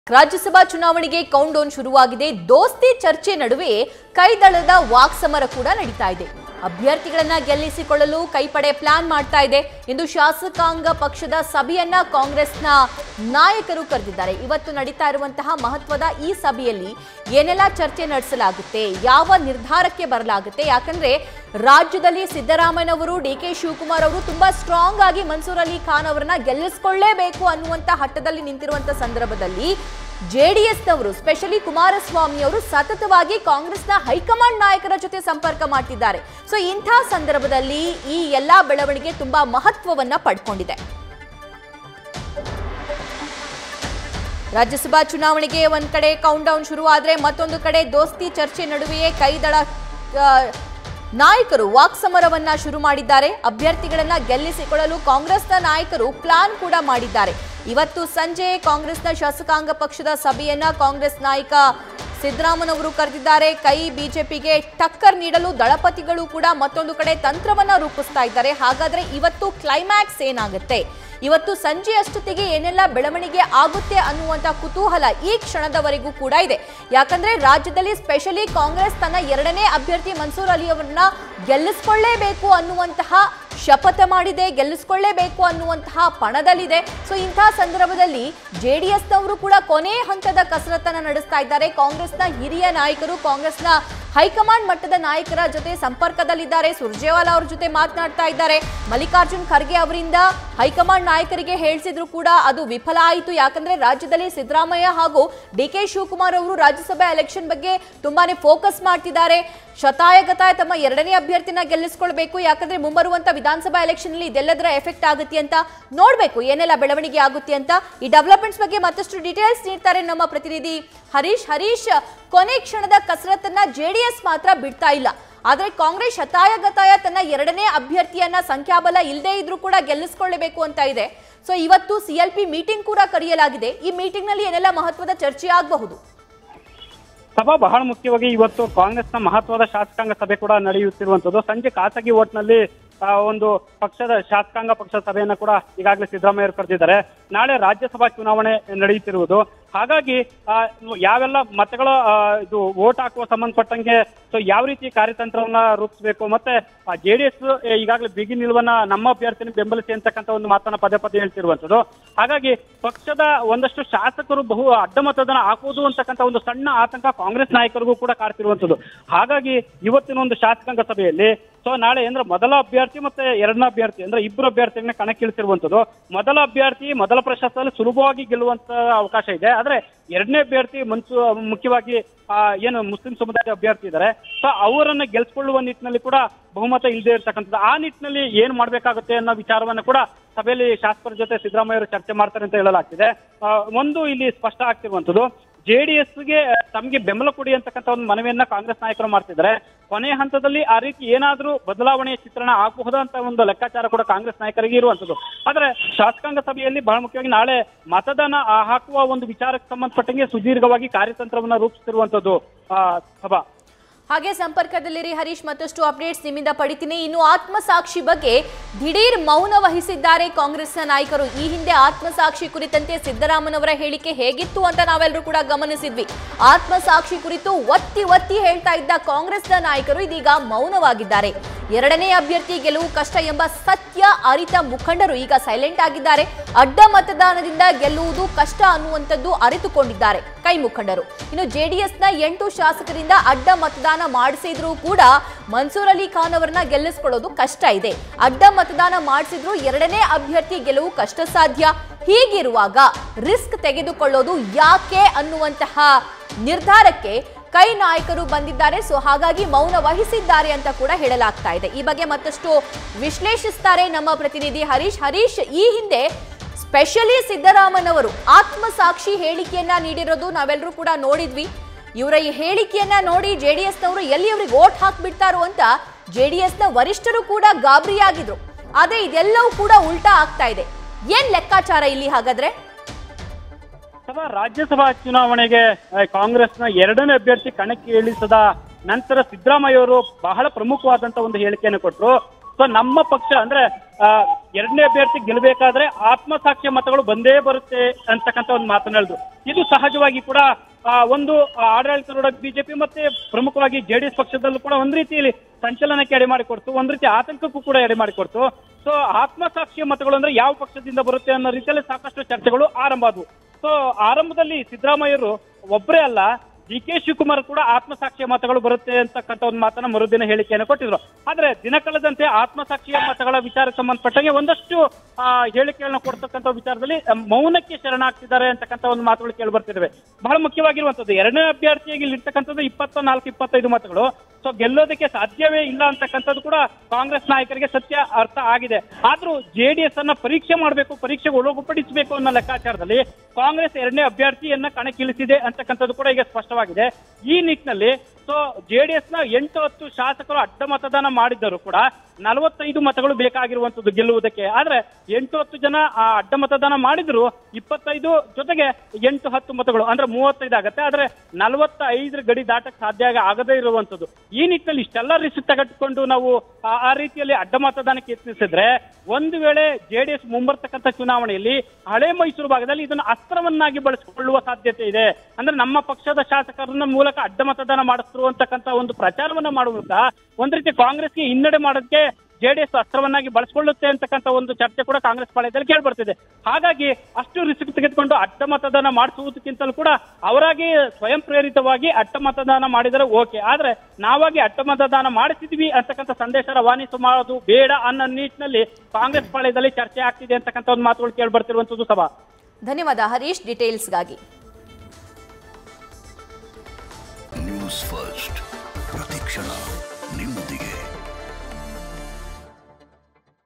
ರಾಜ್ಯಸಭಾ ಚುನಾವಣೆಗೆ count down ಶುರುವಾಗಿದೆ ದೋಸ್ತಿ ಚರ್ಚೆ ನಡುವೆ ಕೈದಳದ ವಾಕ್ಸಮರ ಕೂಡ ನಡೀತಾ ಇದೆ ಅಭ್ಯರ್ಥಿಗಳನ್ನ ಗೆಲ್ಲಿಸಿಕೊಳ್ಳಲು ಕೈಪಡೆ ಪ್ಲಾನ್ ಮಾಡ್ತಾ ಇದೆ ಇಂದು ಶಾಸಕಾಂಗ ಪಕ್ಷದ ಸಭೆಯನ್ನ ಕಾಂಗ್ರೆಸ್ನ ನಾಯಕರು ಕರೆದಿದ್ದಾರೆ ಇವತ್ತು ನಡೀತಾ ಇರುವಂತಹ ಮಹತ್ವದ ಈ ಸಭೆಯಲ್ಲಿ ಏನೆಲ್ಲ ಚರ್ಚೆ ನಡೆಸಲಾಗುತ್ತೆ ಯಾವ ನಿರ್ಧಾರಕ್ಕೆ ಬರಲಾಗುತ್ತೆ ಯಾಕಂದ್ರೆ ರಾಜ್ಯದಲ್ಲಿ ಸಿದ್ದರಾಮಯ್ಯನವರು ಡಿ ಕೆ ಶಿವಕುಮಾರ್ ಅವರು ತುಂಬಾ ಸ್ಟ್ರಾಂಗ್ ಆಗಿ ಮನ್ಸೂರ್ ಅಲಿ ಖಾನ್ ಅವರನ್ನ ಗೆಲ್ಲಿಸಿಕೊಳ್ಳೇಬೇಕು ಅನ್ನುವಂತ ಹಟ್ಟದಲ್ಲಿ ನಿಂತಿರುವಂತ ಸಂದರ್ಭದಲ್ಲಿ ಜೆಡಿಎಸ್ನವರು ಸ್ಪೆಷಲಿ ಕುಮಾರಸ್ವಾಮಿ ಅವರು ಸತತವಾಗಿ ಕಾಂಗ್ರೆಸ್ನ ಹೈಕಮಾಂಡ್ ನಾಯಕರ ಜೊತೆ ಸಂಪರ್ಕ ಮಾಡ್ತಿದ್ದಾರೆ ಸೊ ಇಂಥ ಸಂದರ್ಭದಲ್ಲಿ ಈ ಎಲ್ಲಾ ಬೆಳವಣಿಗೆ ತುಂಬಾ ಮಹತ್ವವನ್ನ ಪಡ್ಕೊಂಡಿದೆ ರಾಜ್ಯಸಭಾ ಚುನಾವಣೆಗೆ ಒಂದ್ ಕಡೆ ಕೌಂಟ್ ಡೌನ್ ಶುರು ಆದ್ರೆ ಮತ್ತೊಂದು ಕಡೆ ದೋಸ್ತಿ ಚರ್ಚೆ ನಡುವೆಯೇ ಕೈದಳ ಆ, ನಾಯಕರು ವಾಕ್ಸಮರವನ್ನ ಶುರು ಮಾಡಿದ್ದಾರೆ ಅಭ್ಯರ್ಥಿಗಳನ್ನ ಗೆಲ್ಲಿಸಿಕೊಳ್ಳಲು ಕಾಂಗ್ರೆಸ್ನ ನಾಯಕರು ಪ್ಲಾನ್ ಕೂಡ ಮಾಡಿದ್ದಾರೆ ಇವತ್ತು ಸಂಜೆ ಕಾಂಗ್ರೆಸ್ನ ಶಾಸಕಾಂಗ ಪಕ್ಷದ ಸಭೆಯನ್ನ ಕಾಂಗ್ರೆಸ್ ನಾಯಕ ಸಿದ್ದರಾಮನವರು ಕರೆದಿದ್ದಾರೆ ಕೈ ಬಿಜೆಪಿಗೆ ಟಕ್ಕರ್ ನೀಡಲು ದಳಪತಿಗಳು ಕೂಡ ಮತ್ತೊಂದು ಕಡೆ ತಂತ್ರವನ್ನ ರೂಪಿಸ್ತಾ ಇದ್ದಾರೆ ಹಾಗಾದ್ರೆ ಇವತ್ತು ಕ್ಲೈಮ್ಯಾಕ್ಸ್ ಏನಾಗುತ್ತೆ ಇವತ್ತು ಸಂಜೆ ಅಷ್ಟೊತ್ತಿಗೆ ಏನೆಲ್ಲ ಬೆಳವಣಿಗೆ ಆಗುತ್ತೆ ಅನ್ನುವಂತ ಕುತೂಹಲ ಈ ಕ್ಷಣದವರೆಗೂ ಕೂಡ ಇದೆ ಯಾಕಂದ್ರೆ ರಾಜ್ಯದಲ್ಲಿ ಸ್ಪೆಷಲಿ ಕಾಂಗ್ರೆಸ್ ತನ್ನ ಎರಡನೇ ಅಭ್ಯರ್ಥಿ ಮನ್ಸೂರ್ ಅಲಿ ಅವರನ್ನ ಗೆಲ್ಲಿಸ್ಕೊಳ್ಳೇಬೇಕು ಅನ್ನುವಂತಹ ಶಪಥ ಮಾಡಿದೆ ಗೆಲ್ಲಿಸ್ಕೊಳ್ಳೇಬೇಕು ಅನ್ನುವಂತಹ ಪಣದಲ್ಲಿದೆ ಸೊ ಇಂತಹ ಸಂದರ್ಭದಲ್ಲಿ ಜೆ ಡಿ ಎಸ್ನವರು ಕೂಡ ಕೊನೆ ಹಂತದ ಕಸರತ್ತನ್ನ ನಡೆಸ್ತಾ ಇದ್ದಾರೆ ಕಾಂಗ್ರೆಸ್ನ ಹಿರಿಯ ನಾಯಕರು ಕಾಂಗ್ರೆಸ್ನ ಹೈಕಮಾಂಡ್ ಮಟ್ಟದ ನಾಯಕರ ಜೊತೆ ಸಂಪರ್ಕದಲ್ಲಿದ್ದಾರೆ ಸುರ್ಜೇವಾಲಾ ಅವ್ರ ಜೊತೆ ಮಾತನಾಡ್ತಾ ಇದ್ದಾರೆ ಮಲ್ಲಿಕಾರ್ಜುನ್ ಖರ್ಗೆ ಅವರಿಂದ ಹೈಕಮಾಂಡ್ ನಾಯಕರಿಗೆ ಹೇಳಿಸಿದ್ರು ಕೂಡ ಅದು ವಿಫಲ ಆಯಿತು ಯಾಕಂದ್ರೆ ರಾಜ್ಯದಲ್ಲಿ ಸಿದ್ದರಾಮಯ್ಯ ಹಾಗೂ ಡಿ ಕೆ ಶಿವಕುಮಾರ್ ಅವರು ರಾಜ್ಯಸಭೆ ಎಲೆಕ್ಷನ್ ಬಗ್ಗೆ ತುಂಬಾನೇ ಫೋಕಸ್ ಮಾಡ್ತಿದ್ದಾರೆ ಶತಾಯಗತಾಯ ತಮ್ಮ ಎರಡನೇ ಅಭ್ಯರ್ಥಿನ ಗೆಲ್ಲಿಸ್ಕೊಳ್ಬೇಕು ಯಾಕಂದ್ರೆ ಮುಂಬರುವಂತ ವಿಧಾನಸಭಾ ಎಲೆಕ್ಷನ್ ಅಲ್ಲಿ ಇದೆಲ್ಲದರ ಎಫೆಕ್ಟ್ ಆಗುತ್ತೆ ಅಂತ ನೋಡ್ಬೇಕು ಏನೆಲ್ಲ ಬೆಳವಣಿಗೆ ಆಗುತ್ತೆ ಅಂತ ಈ ಡೆವಲಪ್ಮೆಂಟ್ಸ್ ಬಗ್ಗೆ ಮತ್ತಷ್ಟು ಡೀಟೇಲ್ಸ್ ನೀಡ್ತಾರೆ ನಮ್ಮ ಪ್ರತಿನಿಧಿ ಹರೀಶ್ ಹರೀಶ್ ಕೊನೆ ಕ್ಷಣದ ಕಸರತ್ತನ್ನ ಜೆಡಿಎಸ್ ಮಾತ್ರ ಬಿಡ್ತಾ ಇಲ್ಲ ಆದ್ರೆ ಕಾಂಗ್ರೆಸ್ ಶತಾಯಗತಾಯ ತನ್ನ ಎರಡನೇ ಅಭ್ಯರ್ಥಿಯನ್ನ ಸಂಖ್ಯಾಬಲ ಇಲ್ಲದೇ ಇದ್ರೂ ಕೂಡ ಗೆಲ್ಲಿಸ್ಕೊಳ್ಳಬೇಕು ಅಂತ ಇದೆ ಸೊ ಇವತ್ತು ಸಿಎಲ್ಪಿ ಮೀಟಿಂಗ್ ಕೂಡ ಕರೆಯಲಾಗಿದೆ ಈ ಮೀಟಿಂಗ್ ನಲ್ಲಿ ಏನೆಲ್ಲ ಮಹತ್ವದ ಚರ್ಚೆ ಆಗಬಹುದು ಸಭಾ ಬಹಳ ಮುಖ್ಯವಾಗಿ ಇವತ್ತು ಕಾಂಗ್ರೆಸ್ನ ಮಹತ್ವದ ಶಾಸಕಾಂಗ ಸಭೆ ಕೂಡ ನಡೆಯುತ್ತಿರುವಂತದ್ದು ಸಂಜೆ ಖಾಸಗಿ ಓಟ್ನಲ್ಲಿ ಆ, ಒಂದು ಪಕ್ಷದ ಶಾಸಕಾಂಗ ಪಕ್ಷದ ಸಭೆಯನ್ನ ಕೂಡ ಈಗಾಗಲೇ ಸಿದ್ದರಾಮಯ್ಯ ಅವರು ಕರೆದಿದ್ದಾರೆ ನಾಳೆ ರಾಜ್ಯಸಭಾ ಚುನಾವಣೆ ನಡೆಯುತ್ತಿರುವುದು ಹಾಗಾಗಿ ಆ, ಯಾವೆಲ್ಲ ಮತಗಳ ಆ, ಇದು ವೋಟ್ ಹಾಕುವ ಸಂಬಂಧಪಟ್ಟಂಗೆ ಸೊ ಯಾವ ರೀತಿ ಕಾರ್ಯತಂತ್ರವನ್ನ ರೂಪಿಸಬೇಕು ಮತ್ತೆ ಜೆ ಡಿ ಎಸ್ ಈಗಾಗಲೇ ಬಿಗಿ ನಿಲುವನ್ನ ನಮ್ಮ ಅಭ್ಯರ್ಥಿನ ಬೆಂಬಲಿಸಿ ಅಂತಕ್ಕಂಥ ಒಂದು ಮಾತನ್ನ ಪದೇ ಪದೇ ಹೇಳ್ತಿರುವಂತದ್ದು ಹಾಗಾಗಿ ಪಕ್ಷದ ಒಂದಷ್ಟು ಶಾಸಕರು ಬಹು ಅಡ್ಡ ಮತದಾನ ಹಾಕುವುದು ಅಂತಕ್ಕಂಥ ಒಂದು ಸಣ್ಣ ಆತಂಕ ಕಾಂಗ್ರೆಸ್ ನಾಯಕರಿಗೂ ಕೂಡ ಕಾಡ್ತಿರುವಂತದ್ದು ಹಾಗಾಗಿ ಇವತ್ತಿನ ಒಂದು ಶಾಸಕಾಂಗ ಸಭೆಯಲ್ಲಿ ಸೊ ನಾಳೆ ಅಂದ್ರೆ ಮೊದಲ ಅಭ್ಯರ್ಥಿ ಮತ್ತೆ ಎರಡನೇ ಅಭ್ಯರ್ಥಿ ಅಂದ್ರೆ ಇಬ್ಬರು ಅಭ್ಯರ್ಥಿಗಳನ್ನ ಕಣಕ್ಕಿಳಿಸಿರುವಂತದ್ದು ಮೊದಲ ಅಭ್ಯರ್ಥಿ ಮೊದಲ ಪ್ರಶಸ್ತಿಯಲ್ಲಿ ಸುಲಭವಾಗಿ ಗೆಲ್ಲುವಂತ ಅವಕಾಶ ಇದೆ ಆದ್ರೆ ಎರಡನೇ ಅಭ್ಯರ್ಥಿ ಮನ್ಸು ಮುಖ್ಯವಾಗಿ ಆ, ಏನು ಮುಸ್ಲಿಂ ಸಮುದಾಯದ ಅಭ್ಯರ್ಥಿ ಇದ್ದಾರೆ ಸೊ ಅವರನ್ನ ಗೆಲ್ಸ್ಕೊಳ್ಳುವ ನಿಟ್ಟಿನಲ್ಲಿ ಕೂಡ ಬಹುಮತ ಇಲ್ಲದೆ ಇರ್ತಕ್ಕಂಥದ್ದು ಆ ನಿಟ್ಟಿನಲ್ಲಿ ಏನ್ ಮಾಡ್ಬೇಕಾಗುತ್ತೆ ಅನ್ನೋ ವಿಚಾರವನ್ನ ಕೂಡ ಸಭೆಯಲ್ಲಿ ಶಾಸಕರ ಜೊತೆ ಸಿದ್ದರಾಮಯ್ಯ ಅವರು ಚರ್ಚೆ ಮಾಡ್ತಾರೆ ಅಂತ ಹೇಳಲಾಗ್ತಿದೆ ಆ, ಒಂದು ಇಲ್ಲಿ ಸ್ಪಷ್ಟ ಆಗ್ತಿರುವಂತದ್ದು ಜೆಡಿಎಸ್ಗೆ ತಮಗೆ ಬೆಂಬಲ ಕೊಡಿ ಅಂತಕ್ಕಂಥ ಒಂದು ಮನವಿಯನ್ನ ಕಾಂಗ್ರೆಸ್ ನಾಯಕರು ಮಾಡ್ತಿದ್ದಾರೆ ಕೊನೆಯ ಹಂತದಲ್ಲಿ ಆ ರೀತಿ ಏನಾದ್ರೂ ಬದಲಾವಣೆಯ ಚಿತ್ರಣ ಆಗಬಹುದು ಅಂತ ಒಂದು ಲೆಕ್ಕಾಚಾರ ಕೂಡ ಕಾಂಗ್ರೆಸ್ ನಾಯಕರಿಗೆ ಇರುವಂತದ್ದು ಆದ್ರೆ ಶಾಸಕಾಂಗ ಸಭೆಯಲ್ಲಿ ಬಹಳ ಮುಖ್ಯವಾಗಿ ನಾಳೆ ಮತದಾನ ಆ, ಹಾಕುವ ಒಂದು ವಿಚಾರಕ್ಕೆ ಸಂಬಂಧಪಟ್ಟಂಗೆ ಸುದೀರ್ಘವಾಗಿ ಕಾರ್ಯತಂತ್ರವನ್ನ ರೂಪಿಸ್ತಿರುವಂತದ್ದು ಆ, ಸಭಾ ಹಾಗೆ ಸಂಪರ್ಕದಲ್ಲಿರಿ ಹರೀಶ್ ಮತ್ತಷ್ಟು ಅಪ್ಡೇಟ್ಸ್ ನಿಮ್ಮಿಂದ ಪಡಿತೀನಿ ಇನ್ನು ಆತ್ಮಸಾಕ್ಷಿ ಬಗ್ಗೆ ದಿಢೀರ್ ಮೌನ ವಹಿಸಿದ್ದಾರೆ ಕಾಂಗ್ರೆಸ್ನ ನಾಯಕರು ಈ ಹಿಂದೆ ಆತ್ಮಸಾಕ್ಷಿ ಕುರಿತಂತೆ ಸಿದ್ದರಾಮನವರ ಹೇಳಿಕೆ ಹೇಗಿತ್ತು ಅಂತ ನಾವೆಲ್ಲರೂ ಕೂಡ ಗಮನಿಸಿದ್ವಿ ಆತ್ಮಸಾಕ್ಷಿ ಕುರಿತು ಒತ್ತಿ ಒತ್ತಿ ಹೇಳ್ತಾ ಇದ್ದ ಕಾಂಗ್ರೆಸ್ನ ನಾಯಕರು ಇದೀಗ ಮೌನವಾಗಿದ್ದಾರೆ ಎರಡನೇ ಅಭ್ಯರ್ಥಿ ಗೆಲುವು ಕಷ್ಟ ಎಂಬ ಸತ್ಯ ಅರಿತ ಮುಖಂಡರು ಈಗ ಸೈಲೆಂಟ್ ಆಗಿದ್ದಾರೆ ಅಡ್ಡ ಮತದಾನದಿಂದ ಗೆಲ್ಲುವುದು ಕಷ್ಟ ಅನ್ನುವಂಥದ್ದು ಅರಿತುಕೊಂಡಿದ್ದಾರೆ ಕೈ ಮುಖಂಡರು ಇನ್ನು ಜೆಡಿಎಸ್ನ ಎಂಟು ಶಾಸಕರಿಂದ ಅಡ್ಡ ಮತದಾನ ಮಾಡಿಸಿದ್ರೂ ಕೂಡ ಮನ್ಸೂರ್ ಅಲಿ ಖಾನ್ ಅವರನ್ನ ಗೆಲ್ಲಿಸ್ಕೊಳ್ಳೋದು ಕಷ್ಟ ಇದೆ ಅಡ್ಡ ಮತದಾನ ಮಾಡಿಸಿದ್ರು ಎರಡನೇ ಅಭ್ಯರ್ಥಿ ಗೆಲುವು ಕಷ್ಟ ಸಾಧ್ಯ ಹೀಗಿರುವಾಗ ರಿಸ್ಕ್ ತೆಗೆದುಕೊಳ್ಳೋದು ಯಾಕೆ ಅನ್ನುವಂತಹ ನಿರ್ಧಾರಕ್ಕೆ ಕೈ ನಾಯಕರು ಬಂದಿದ್ದಾರೆ ಸೊ ಹಾಗಾಗಿ ಮೌನ ವಹಿಸಿದ್ದಾರೆ ಅಂತ ಕೂಡ ಹೇಳಲಾಗ್ತಾ ಇದೆ ಈ ಬಗ್ಗೆ ಮತ್ತಷ್ಟು ವಿಶ್ಲೇಷಿಸ್ತಾರೆ ನಮ್ಮ ಪ್ರತಿನಿಧಿ ಹರೀಶ್ ಹರೀಶ್ ಈ ಹಿಂದೆ ಸ್ಪೆಷಲಿ ಸಿದ್ದರಾಮನ್ ಅವರು ಆತ್ಮಸಾಕ್ಷಿ ಹೇಳಿಕೆಯನ್ನ ನೀಡಿರೋದು ನಾವೆಲ್ಲರೂ ಕೂಡ ನೋಡಿದ್ವಿ ಇವರ ಈ ಹೇಳಿಕೆಯನ್ನ ನೋಡಿ ಜೆ ಡಿ ಎಸ್ನವರು ಎಲ್ಲಿ ಅವ್ರಿಗೆ ಓಟ್ ಹಾಕ್ಬಿಡ್ತಾರೋ ಅಂತ ಜೆ ಡಿ ಎಸ್ನ ವರಿಷ್ಠರು ಕೂಡ ಗಾಬರಿಯಾಗಿದ್ರು ಆದ್ರೆ ಇದೆಲ್ಲವೂ ಕೂಡ ಉಲ್ಟಾ ಆಗ್ತಾ ಇದೆ ಏನ್ ಲೆಕ್ಕಾಚಾರ ಇಲ್ಲಿ ಹಾಗಾದ್ರೆ ಅಥವಾ ರಾಜ್ಯಸಭಾ ಚುನಾವಣೆಗೆ ಆ, ಕಾಂಗ್ರೆಸ್ನ ಎರಡನೇ ಅಭ್ಯರ್ಥಿ ಕಣಕ್ಕೆ ಇಳಿಸದ ನಂತರ ಸಿದ್ದರಾಮಯ್ಯ ಅವರು ಬಹಳ ಪ್ರಮುಖವಾದಂತ ಒಂದು ಹೇಳಿಕೆಯನ್ನು ಕೊಟ್ಟರು ಸೊ ನಮ್ಮ ಪಕ್ಷ ಅಂದ್ರೆ ಆ, ಎರಡನೇ ಅಭ್ಯರ್ಥಿ ಗೆಲ್ಲಬೇಕಾದ್ರೆ ಆತ್ಮಸಾಕ್ಷ್ಯ ಮತಗಳು ಬಂದೇ ಬರುತ್ತೆ ಅಂತಕ್ಕಂಥ ಒಂದು ಮಾತನ್ನ ಹೇಳಿದ್ರು ಇದು ಸಹಜವಾಗಿ ಕೂಡ ಆ, ಒಂದು ಆ, ಆಡಳಿತಾರೂಢ ಬಿಜೆಪಿ ಮತ್ತೆ ಪ್ರಮುಖವಾಗಿ ಜೆಡಿಎಸ್ ಪಕ್ಷದಲ್ಲೂ ಕೂಡ ಒಂದ್ ರೀತಿಯಲ್ಲಿ ಸಂಚಲನಕ್ಕೆ ಎಡೆ ಮಾಡಿಕೊಡ್ತು ಒಂದ್ ರೀತಿ ಆತಂಕಕ್ಕೂ ಕೂಡ ಎಡೆ ಮಾಡಿಕೊಡ್ತು ಸೊ ಆತ್ಮಸಾಕ್ಷಿಯ ಮತಗಳು ಅಂದ್ರೆ ಯಾವ ಪಕ್ಷದಿಂದ ಬರುತ್ತೆ ಅನ್ನೋ ರೀತಿಯಲ್ಲಿ ಸಾಕಷ್ಟು ಚರ್ಚೆಗಳು ಆರಂಭ ಆದವು ಸೊ ಆರಂಭದಲ್ಲಿ ಸಿದ್ದರಾಮಯ್ಯರು ಒಬ್ಬರೇ ಅಲ್ಲ ಡಿ ಕೆ ಶಿವಕುಮಾರ್ ಕೂಡ ಆತ್ಮಸಾಕ್ಷಿಯ ಮತಗಳು ಬರುತ್ತೆ ಅಂತಕ್ಕಂಥ ಒಂದು ಮಾತನ್ನ ಮರುದಿನ ಹೇಳಿಕೆಯನ್ನು ಕೊಟ್ಟಿದ್ರು ಆದ್ರೆ ದಿನ ಕಳೆದಂತೆ ಆತ್ಮಸಾಕ್ಷಿಯ ಮತಗಳ ವಿಚಾರಕ್ಕೆ ಸಂಬಂಧಪಟ್ಟಂಗೆ ಒಂದಷ್ಟು ಆ, ಹೇಳಿಕೆಗಳನ್ನ ಕೊಡ್ತಕ್ಕಂಥ ವಿಚಾರದಲ್ಲಿ ಆ, ಮೌನಕ್ಕೆ ಶರಣಾಗ್ತಿದ್ದಾರೆ ಅಂತಕ್ಕಂಥ ಒಂದು ಮಾತುಗಳು ಕೇಳಿ ಬರ್ತಿದ್ದಾವೆ ಬಹಳ ಮುಖ್ಯವಾಗಿರುವಂತದ್ದು ಎರಡನೇ ಅಭ್ಯರ್ಥಿಯಾಗಿ ಇಲ್ಲಿರ್ತಕ್ಕಂಥದ್ದು ಇಪ್ಪತ್ತ ನಾಲ್ಕು ಇಪ್ಪತ್ತೈದು ಮತಗಳು ಸೊ ಗೆಲ್ಲೋದಕ್ಕೆ ಸಾಧ್ಯವೇ ಇಲ್ಲ ಅಂತಕ್ಕಂಥದ್ದು ಕೂಡ ಕಾಂಗ್ರೆಸ್ ನಾಯಕರಿಗೆ ಸತ್ಯ ಅರ್ಥ ಆಗಿದೆ ಆದ್ರೂ ಜೆಡಿಎಸ್ ಅನ್ನ ಪರೀಕ್ಷೆ ಮಾಡಬೇಕು ಪರೀಕ್ಷೆಗೆ ಒಳಗುಪಡಿಸಬೇಕು ಅನ್ನೋ ಲೆಕ್ಕಾಚಾರದಲ್ಲಿ ಕಾಂಗ್ರೆಸ್ ಎರಡನೇ ಅಭ್ಯರ್ಥಿಯನ್ನ ಕಣಕ್ಕಿಳಿಸಿದೆ ಅಂತಕ್ಕಂಥದ್ದು ಕೂಡ ಈಗ ಸ್ಪಷ್ಟವಾಗಿದೆ ಈ ನಿಟ್ಟಿನಲ್ಲಿ ಸೊ ಜೆಡಿಎಸ್ ನ ಎಂಟು ಹತ್ತು ಶಾಸಕರು ಅಡ್ಡ ಮತದಾನ ಮಾಡಿದ್ದರು ಕೂಡ ನಲವತ್ತೈದು ಮತಗಳು ಬೇಕಾಗಿರುವಂತದ್ದು ಗೆಲ್ಲುವುದಕ್ಕೆ ಆದ್ರೆ ಎಂಟು ಹತ್ತು ಜನ ಆ ಅಡ್ಡ ಮತದಾನ ಮಾಡಿದ್ರು ಇಪ್ಪತ್ತೈದು ಜೊತೆಗೆ ಎಂಟು ಹತ್ತು ಮತಗಳು ಅಂದ್ರೆ ಮೂವತ್ತೈದು ಆಗತ್ತೆ ಆದ್ರೆ ನಲವತ್ತ ಐದರ ಗಡಿ ದಾಟಕ್ಕೆ ಸಾಧ್ಯ ಆಗ- ಆಗದೇ ಇರುವಂತದ್ದು ಈ ನಿಟ್ಟಿನಲ್ಲಿ ಇಷ್ಟೆಲ್ಲ ರಿಸ್ಕ್ ತೆಗೆದುಕೊಂಡು ನಾವು ಆ- ಆ ರೀತಿಯಲ್ಲಿ ಅಡ್ಡ ಮತದಾನಕ್ಕೆ ಯತ್ನಿಸಿದ್ರೆ ಒಂದು ವೇಳೆ ಜೆಡಿಎಸ್ ಮುಂಬರ್ತಕ್ಕಂಥ ಚುನಾವಣೆಯಲ್ಲಿ ಹಳೆ ಮೈಸೂರು ಭಾಗದಲ್ಲಿ ಇದನ್ನು ಅಸ್ತ್ರವನ್ನಾಗಿ ಬಳಸಿಕೊಳ್ಳುವ ಸಾಧ್ಯತೆ ಇದೆ ಅಂದ್ರೆ ನಮ್ಮ ಪಕ್ಷದ ಶಾಸಕರನ್ನ ಮೂಲಕ ಅಡ್ಡ ಮತದಾನ ಮಾಡಿಸ್ರು ಅಂತಕ್ಕಂಥ ಒಂದು ಪ್ರಚಾರವನ್ನ ಮಾಡುವಂತ ಒಂದ್ ರೀತಿ ಕಾಂಗ್ರೆಸ್ಗೆ ಹಿನ್ನಡೆ ಮಾಡೋದಕ್ಕೆ ಜೆಡಿಎಸ್ ಅಸ್ತ್ರವನ್ನಾಗಿ ಬಳಸಿಕೊಳ್ಳುತ್ತೆ ಅಂತಕ್ಕಂಥ ಒಂದು ಚರ್ಚೆ ಕೂಡ ಕಾಂಗ್ರೆಸ್ ಪಾಳ್ಯದಲ್ಲಿ ಕೇಳಿ ಬರ್ತಿದೆ ಹಾಗಾಗಿ ಅಷ್ಟು ರಿಸ್ಕ್ ತೆಗೆದುಕೊಂಡು ಅಡ್ಡ ಮತದಾನ ಮಾಡಿಸುವುದಕ್ಕಿಂತಲೂ ಕೂಡ ಅವರಾಗಿ ಸ್ವಯಂ ಪ್ರೇರಿತವಾಗಿ ಅಡ್ಡ ಮತದಾನ ಮಾಡಿದರೆ ಓಕೆ ಆದ್ರೆ ನಾವಾಗಿ ಅಡ್ಡ ಮತದಾನ ಮಾಡಿಸಿದ್ವಿ ಅಂತಕ್ಕಂಥ ಸಂದೇಶ ರವಾನಿಸು ಮಾಡೋದು ಬೇಡ ಅನ್ನೋ ನಿಟ್ಟಿನಲ್ಲಿ ಕಾಂಗ್ರೆಸ್ ಪಾಳ್ಯದಲ್ಲಿ ಚರ್ಚೆ ಆಗ್ತಿದೆ ಅಂತಕ್ಕಂಥ ಒಂದು ಮಾತುಗಳು ಕೇಳಿ ಬರ್ತಿರುವಂತದ್ದು ಸಭಾ ಧನ್ಯವಾದ ಹರೀಶ್ ಡೀಟೇಲ್ಸ್ಗಾಗಿ ನ್ಯೂಸ್ ಫಸ್ಟ್ ಪ್ರತಿಕ್ಷಣ